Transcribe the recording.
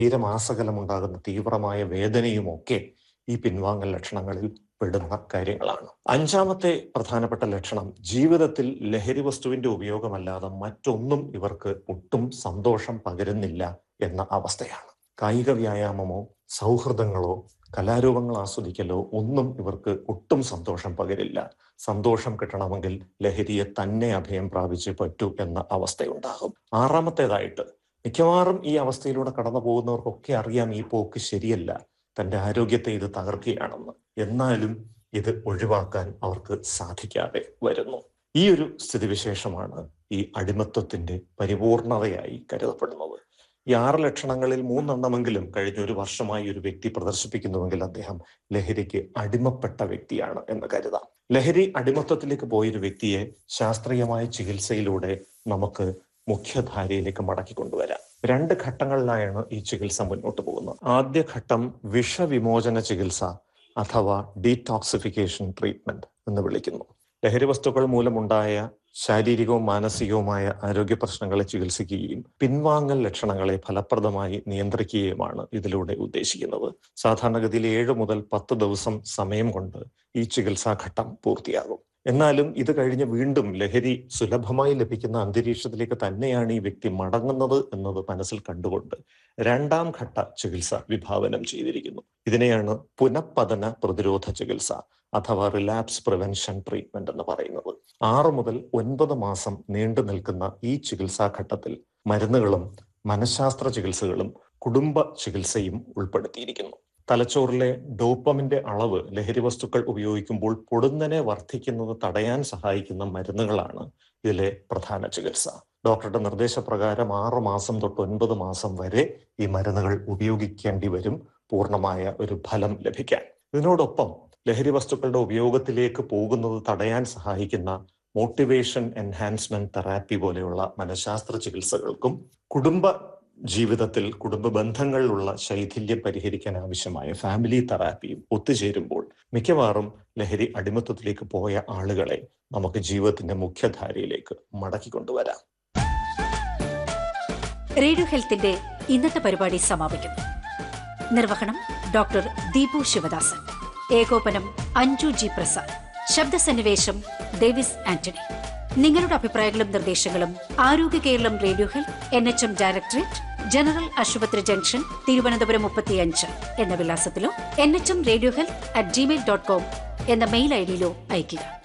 ശരീരമാസകലമുണ്ടാകുന്ന തീവ്രമായ വേദനയുമൊക്കെ ഈ പിൻവാങ്ങൽ ലക്ഷണങ്ങളിൽ പെടുന്ന കാര്യങ്ങളാണ് അഞ്ചാമത്തെ പ്രധാനപ്പെട്ട ലക്ഷണം ജീവിതത്തിൽ ലഹരി വസ്തുവിന്റെ ഉപയോഗമല്ലാതെ മറ്റൊന്നും ഇവർക്ക് ഒട്ടും സന്തോഷം പകരുന്നില്ല എന്ന അവസ്ഥയാണ് കായിക വ്യായാമമോ സൗഹൃദങ്ങളോ കലാരൂപങ്ങൾ ആസ്വദിക്കലോ ഒന്നും ഇവർക്ക് ഒട്ടും സന്തോഷം പകരില്ല സന്തോഷം കിട്ടണമെങ്കിൽ ലഹരിയെ തന്നെ അഭയം പ്രാപിച്ച് പറ്റൂ എന്ന അവസ്ഥയുണ്ടാകും ആറാമത്തേതായിട്ട് മിക്കവാറും ഈ അവസ്ഥയിലൂടെ കടന്നു പോകുന്നവർക്കൊക്കെ അറിയാം ഈ പോക്ക് ശരിയല്ല തന്റെ ആരോഗ്യത്തെ ഇത് തകർക്കുകയാണെന്ന് എന്നാലും ഇത് ഒഴിവാക്കാൻ അവർക്ക് സാധിക്കാതെ വരുന്നു ഈ ഒരു സ്ഥിതിവിശേഷമാണ് ഈ അടിമത്വത്തിന്റെ പരിപൂർണതയായി കരുതപ്പെടുന്നത് ഈ ആറ് ലക്ഷണങ്ങളിൽ മൂന്നെണ്ണമെങ്കിലും കഴിഞ്ഞ ഒരു വർഷമായി ഒരു വ്യക്തി പ്രദർശിപ്പിക്കുന്നുവെങ്കിൽ അദ്ദേഹം ലഹരിക്ക് അടിമപ്പെട്ട വ്യക്തിയാണ് എന്ന് കരുതാം ലഹരി അടിമത്വത്തിലേക്ക് പോയൊരു വ്യക്തിയെ ശാസ്ത്രീയമായ ചികിത്സയിലൂടെ നമുക്ക് മുഖ്യധാരയിലേക്ക് മടക്കി കൊണ്ടുവരാം രണ്ട് ഘട്ടങ്ങളിലായാണ് ഈ ചികിത്സ മുന്നോട്ട് പോകുന്നത് ആദ്യ ഘട്ടം വിഷവിമോചന ചികിത്സ അഥവാ ഡീടോക്സിഫിക്കേഷൻ ട്രീറ്റ്മെന്റ് എന്ന് വിളിക്കുന്നു ലഹരി വസ്തുക്കൾ മൂലമുണ്ടായ ശാരീരികവും മാനസികവുമായ ആരോഗ്യ പ്രശ്നങ്ങളെ ചികിത്സിക്കുകയും പിൻവാങ്ങൽ ലക്ഷണങ്ങളെ ഫലപ്രദമായി നിയന്ത്രിക്കുകയുമാണ് ഇതിലൂടെ ഉദ്ദേശിക്കുന്നത് സാധാരണഗതിയിൽ ഏഴ് മുതൽ പത്ത് ദിവസം സമയം കൊണ്ട് ഈ ചികിത്സാഘട്ടം പൂർത്തിയാകും എന്നാലും ഇത് കഴിഞ്ഞ് വീണ്ടും ലഹരി സുലഭമായി ലഭിക്കുന്ന അന്തരീക്ഷത്തിലേക്ക് തന്നെയാണ് ഈ വ്യക്തി മടങ്ങുന്നത് എന്നത് മനസ്സിൽ കണ്ടുകൊണ്ട് രണ്ടാം ഘട്ട ചികിത്സ വിഭാവനം ചെയ്തിരിക്കുന്നു ഇതിനെയാണ് പുനഃപതന പ്രതിരോധ ചികിത്സ അഥവാ റിലാപ്സ് പ്രിവെൻഷൻ ട്രീറ്റ്മെന്റ് എന്ന് പറയുന്നത് ആറ് മുതൽ ഒൻപത് മാസം നീണ്ടു നിൽക്കുന്ന ഈ ചികിത്സാ ഘട്ടത്തിൽ മരുന്നുകളും മനഃശാസ്ത്ര ചികിത്സകളും കുടുംബ ചികിത്സയും ഉൾപ്പെടുത്തിയിരിക്കുന്നു തലച്ചോറിലെ ഡോപ്പമിന്റെ അളവ് ലഹരി വസ്തുക്കൾ ഉപയോഗിക്കുമ്പോൾ പൊടുന്നനെ വർദ്ധിക്കുന്നത് തടയാൻ സഹായിക്കുന്ന മരുന്നുകളാണ് ഇതിലെ പ്രധാന ചികിത്സ ഡോക്ടറുടെ നിർദ്ദേശപ്രകാരം ആറ് മാസം തൊട്ട് ഒൻപത് മാസം വരെ ഈ മരുന്നുകൾ ഉപയോഗിക്കേണ്ടി വരും പൂർണ്ണമായ ഒരു ഫലം ലഭിക്കാൻ ഇതിനോടൊപ്പം ലഹരി വസ്തുക്കളുടെ ഉപയോഗത്തിലേക്ക് പോകുന്നത് തടയാൻ സഹായിക്കുന്ന മോട്ടിവേഷൻ എൻഹാൻസ്മെന്റ് തെറാപ്പി പോലെയുള്ള മനഃശാസ്ത്ര ചികിത്സകൾക്കും കുടുംബ ജീവിതത്തിൽ കുടുംബ ബന്ധങ്ങളിലുള്ള ശൈഥില്യം പരിഹരിക്കാൻ ആവശ്യമായ ഫാമിലി തെറാപ്പിയും ഒത്തുചേരുമ്പോൾ മിക്കവാറും ലഹരി അടിമത്വത്തിലേക്ക് പോയ ആളുകളെ നമുക്ക് ജീവിതത്തിന്റെ മുഖ്യധാരയിലേക്ക് മടക്കി കൊണ്ടുവരാം റേഡിയോ ഹെൽത്തിന്റെ ഇന്നത്തെ പരിപാടി സമാപിക്കുന്നു നിർവഹണം ഡോക്ടർ ദീപു ശിവദാസൻ ഏകോപനം അഞ്ജു ജി പ്രസാദ് ശബ്ദസന്നിവേശം ഡേവിസ് ആന്റണി നിങ്ങളുടെ അഭിപ്രായങ്ങളും നിർദ്ദേശങ്ങളും Arogya Keralam radio health N H M directorate general ആശുപത്രി ജംഗ്ഷൻ തിരുവനന്തപുരം മുപ്പത്തിയഞ്ച് എന്ന വിലാസത്തിലോ N H M radio health at Gmail dot com എന്ന മെയിൽ ഐ ഡിയിലോ അയയ്ക്കുക